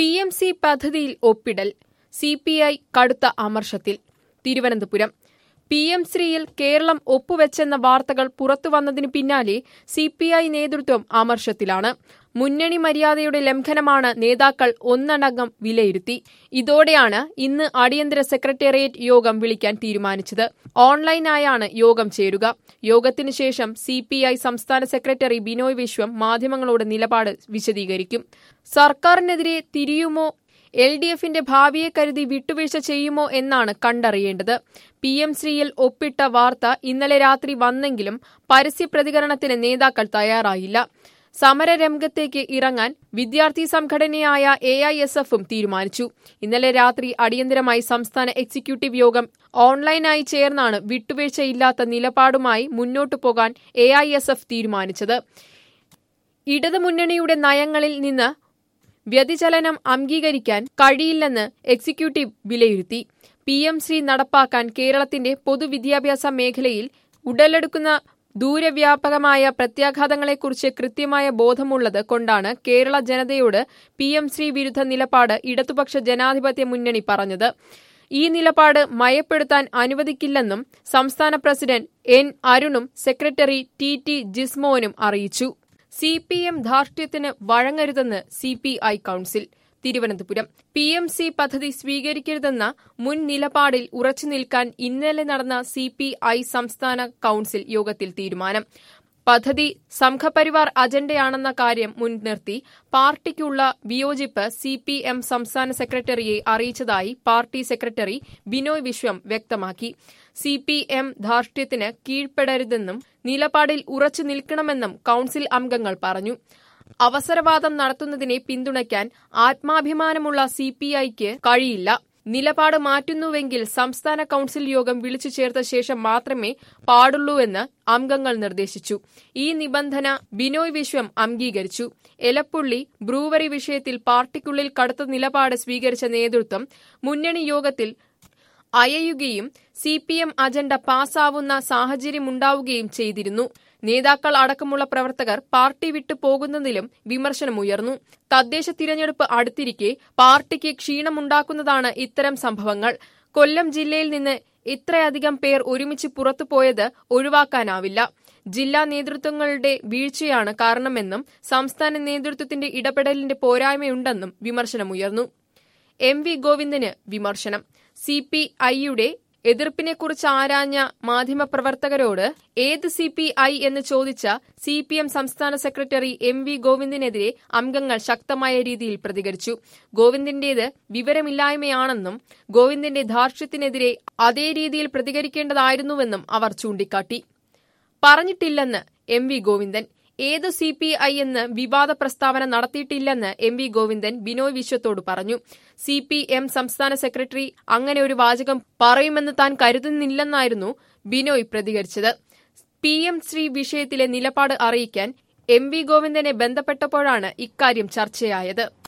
P M C പദ്ധതിയിൽ ഒപ്പിടൽ C P I കടുത്ത അമർഷത്തിൽ തിരുവനന്തപുരം പി എം ശ്രീയിൽ കേരളം ഒപ്പുവെച്ചെന്ന വാർത്തകൾ പുറത്തുവന്നതിന് പിന്നാലെ സി പി ഐ നേതൃത്വം അമർഷത്തിലാണ് മുന്നണി മര്യാദയുടെ ലംഘനമാണ് നേതാക്കൾ ഒന്നടങ്കം വിലയിരുത്തി ഇതോടെയാണ് ഇന്ന് അടിയന്തര സെക്രട്ടേറിയറ്റ് യോഗം വിളിക്കാൻ തീരുമാനിച്ചത് ഓൺലൈനായാണ് യോഗം ചേരുക യോഗത്തിന് ശേഷം സി പി ഐ സംസ്ഥാന സെക്രട്ടറി ബിനോയ് വിശ്വം മാധ്യമങ്ങളോട് നിലപാട് വിശദീകരിക്കും സർക്കാരിനെതിരെ തിരിയുമോ എൽ ഡി എഫിന്റെ ഭാവിയെ കരുതി വിട്ടുവീഴ്ച ചെയ്യുമോ എന്നാണ് കണ്ടറിയേണ്ടത് പി എം ശ്രീയിൽ ഒപ്പിട്ട വാർത്ത ഇന്നലെ രാത്രി വന്നെങ്കിലും പരസ്യ പ്രതികരണത്തിന് നേതാക്കൾ തയ്യാറായില്ല സമരരംഗത്തേക്ക് ഇറങ്ങാൻ വിദ്യാർത്ഥി സംഘടനയായ എ ഐ എസ് എഫും തീരുമാനിച്ചു ഇന്നലെ രാത്രി അടിയന്തരമായി സംസ്ഥാന എക്സിക്യൂട്ടീവ് യോഗം ഓൺലൈനായി ചേർന്നാണ് വിട്ടുവീഴ്ചയില്ലാത്ത നിലപാടുമായി മുന്നോട്ടു പോകാൻ എ ഐ എസ് എഫ് തീരുമാനിച്ചത് ഇടതുമുന്നണിയുടെ നയങ്ങളിൽ നിന്ന് വ്യതിചലനം അംഗീകരിക്കാൻ കഴിയില്ലെന്ന് എക്സിക്യൂട്ടീവ് വിലയിരുത്തി പി എം ശ്രീ നടപ്പാക്കാൻ കേരളത്തിന്റെ പൊതുവിദ്യാഭ്യാസ മേഖലയിൽ ഉടലെടുക്കുന്ന ദൂരവ്യാപകമായ പ്രത്യാഘാതങ്ങളെക്കുറിച്ച് കൃത്യമായ ബോധമുള്ളത് കൊണ്ടാണ് കേരള ജനതയോട് പി എം ശ്രീ വിരുദ്ധ നിലപാട് ഇടതുപക്ഷ ജനാധിപത്യ മുന്നണി പറഞ്ഞത് ഈ നിലപാട് മയപ്പെടുത്താൻ അനുവദിക്കില്ലെന്നും സംസ്ഥാന പ്രസിഡന്റ് എൻ അരുണും സെക്രട്ടറി ടി ടി ജിസ്മോനും അറിയിച്ചു സി പി എം ധാർഷ്ട്യത്തിന് വഴങ്ങരുതെന്ന് C P I council Thiruvananthapuram P M C പദ്ധതി സ്വീകരിക്കരുതെന്ന മുൻ നിലപാടിൽ ഉറച്ചു നിൽക്കാൻ ഇന്നലെ നടന്ന സി പി ഐ സംസ്ഥാന കൌൺസിൽ യോഗത്തിൽ തീരുമാനം പദ്ധതി സംഘപരിവാർ അജണ്ടയാണെന്ന കാര്യം മുൻനിർത്തി പാർട്ടിക്കുള്ള വിയോജിപ്പ് സി പി എം സംസ്ഥാന സെക്രട്ടറിയെ അറിയിച്ചതായി പാർട്ടി സെക്രട്ടറി ബിനോയ് വിശ്വം വ്യക്തമാക്കി സി പി എം ധാർഷ്ട്യത്തിന് കീഴ്പ്പെടരുതെന്നും നിലപാടിൽ ഉറച്ചു നിൽക്കണമെന്നും കൌൺസിൽ അംഗങ്ങൾ പറഞ്ഞു അവസരവാദം നടത്തുന്നതിനെ പിന്തുണയ്ക്കാൻ ആത്മാഭിമാനമുള്ള സി പി ഐക്ക് കഴിയില്ല നിലപാട് മാറ്റുന്നുവെങ്കിൽ സംസ്ഥാന കൌൺസിൽ യോഗം വിളിച്ചു ചേർത്ത ശേഷം മാത്രമേ പാടുള്ളൂവെന്ന് അംഗങ്ങൾ നിർദ്ദേശിച്ചു ഈ നിബന്ധന ബിനോയ് വിശ്വം അംഗീകരിച്ചു എലപ്പുള്ളി ബ്രൂവറി വിഷയത്തിൽ പാർട്ടിക്കുള്ളിൽ കടുത്ത നിലപാട് സ്വീകരിച്ച നേതൃത്വം മുന്നണി യോഗത്തിൽ അയയുകയും സി പി എം അജണ്ട പാസ്സാവുന്ന സാഹചര്യമുണ്ടാവുകയും ചെയ്തിരുന്നു നേതാക്കൾ അടക്കമുള്ള പ്രവർത്തകർ പാർട്ടി വിട്ടു പോകുന്നതിലും വിമർശനമുയർന്നു തദ്ദേശ തിരഞ്ഞെടുപ്പ് അടുത്തിരിക്കെ പാർട്ടിക്ക് ക്ഷീണമുണ്ടാക്കുന്നതാണ് ഇത്തരം സംഭവങ്ങൾ കൊല്ലം ജില്ലയിൽ നിന്ന് ഇത്രയധികം പേർ ഒരുമിച്ച് പുറത്തുപോയത് ഒഴിവാക്കാനാവില്ല ജില്ലാ നേതൃത്വങ്ങളുടെ വീഴ്ചയാണ് കാരണമെന്നും സംസ്ഥാന നേതൃത്വത്തിന്റെ ഇടപെടലിന്റെ പോരായ്മയുണ്ടെന്നും വിമർശനമുയർന്നു എം വി ഗോവിന്ദന് വിമർശനം സി പി ഐയുടെ എതിർപ്പിനെക്കുറിച്ച് ആരാഞ്ഞ മാധ്യമപ്രവർത്തകരോട് ഏത് സി പി ഐ എന്ന് ചോദിച്ച സി പി എം സംസ്ഥാന സെക്രട്ടറി എം വി ഗോവിന്ദിനെതിരെ അംഗങ്ങൾ ശക്തമായ രീതിയിൽ പ്രതികരിച്ചു ഗോവിന്ദിന്റേത് വിവരമില്ലായ്മയാണെന്നും ഗോവിന്ദിന്റെ ധാർഷ്ട്യത്തിനെതിരെ അതേ രീതിയിൽ പ്രതികരിക്കേണ്ടതായിരുന്നുവെന്നും അവർ ചൂണ്ടിക്കാട്ടി പറഞ്ഞിട്ടില്ലെന്ന് എം വി ഗോവിന്ദൻ ഏത് സി പി ഐ എന്ന് വിവാദ പ്രസ്താവന നടത്തിയിട്ടില്ലെന്ന് എം വി ഗോവിന്ദൻ ബിനോയ് വിശ്വത്തോട് പറഞ്ഞു സി പി എം സംസ്ഥാന സെക്രട്ടറി അങ്ങനെ ഒരു വാചകം പറയുമെന്ന് താൻ കരുതുന്നില്ലെന്നായിരുന്നു ബിനോയ് പ്രതികരിച്ചത് പി എം ശ്രീ വിഷയത്തിലെ നിലപാട് അറിയിക്കാൻ എം വി ഗോവിന്ദനെ ബന്ധപ്പെട്ടപ്പോഴാണ് ഇക്കാര്യം ചർച്ചയായത്